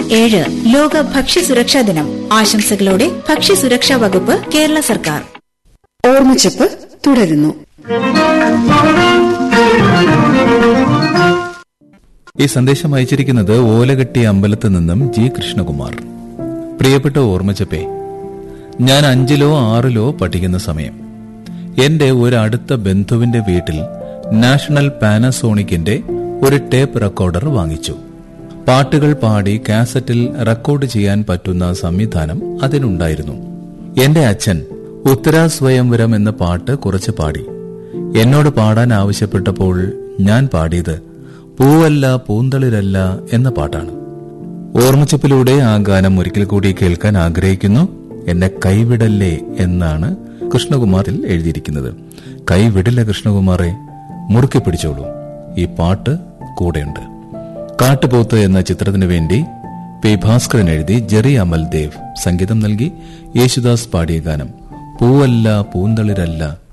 ഏഴ് ലോക ഭക്ഷ്യസുരക്ഷാ ദിനം ആശംസകളോടെ ഭക്ഷ്യസുരക്ഷാ വകുപ്പ് കേരള സർക്കാർ ഓർമ്മച്ചപ്പ് തുടരുന്നു ഈ സന്ദേശം അയച്ചിരിക്കുന്നത് ഓലകെട്ടി അമ്പലത്ത് നിന്നും ജി കൃഷ്ണകുമാർ പ്രിയപ്പെട്ട ഓർമ്മച്ചപ്പേ ഞാൻ അഞ്ചിലോ ആറിലോ പഠിക്കുന്ന സമയം എന്റെ ഒരു അടുത്ത ബന്ധുവിന്റെ വീട്ടിൽ നാഷണൽ പാനസോണിക്കിന്റെ ഒരു ടേപ്പ് റെക്കോർഡർ വാങ്ങിച്ചു പാട്ടുകൾ പാടി കാസറ്റിൽ റെക്കോർഡ് ചെയ്യാൻ പറ്റുന്ന സംവിധാനം അതിനുണ്ടായിരുന്നു എന്റെ അച്ഛൻ ഉത്തരാ സ്വയംവരം എന്ന പാട്ട് കുറച്ച് പാടി എന്നോട് പാടാൻ ആവശ്യപ്പെട്ടപ്പോൾ ഞാൻ പാടിയത് പൂവല്ല പൂന്തളിരല്ല എന്ന പാട്ടാണ് ഓർമ്മച്ചപ്പിലൂടെ ആ ഗാനം ഒരിക്കൽ കൂടി കേൾക്കാൻ ആഗ്രഹിക്കുന്നു എന്നെ കൈവിടല്ലേ എന്നാണ് കൃഷ്ണകുമാറിൽ എഴുതിയിരിക്കുന്നത് കൈവിടില്ല കൃഷ്ണകുമാറെ മുറുക്കി പിടിച്ചോളൂ ഈ പാട്ട് കൂടെയുണ്ട് കാട്ടുപോത്ത് എന്ന ചിത്രത്തിനു വേണ്ടി പി ഭാസ്കരൻ എഴുതി ജെറി അമൽ ദേവ് സംഗീതം നൽകി യേശുദാസ് പാടിയ ഗാനം പൂവല്ല പൂന്തളിരല്ല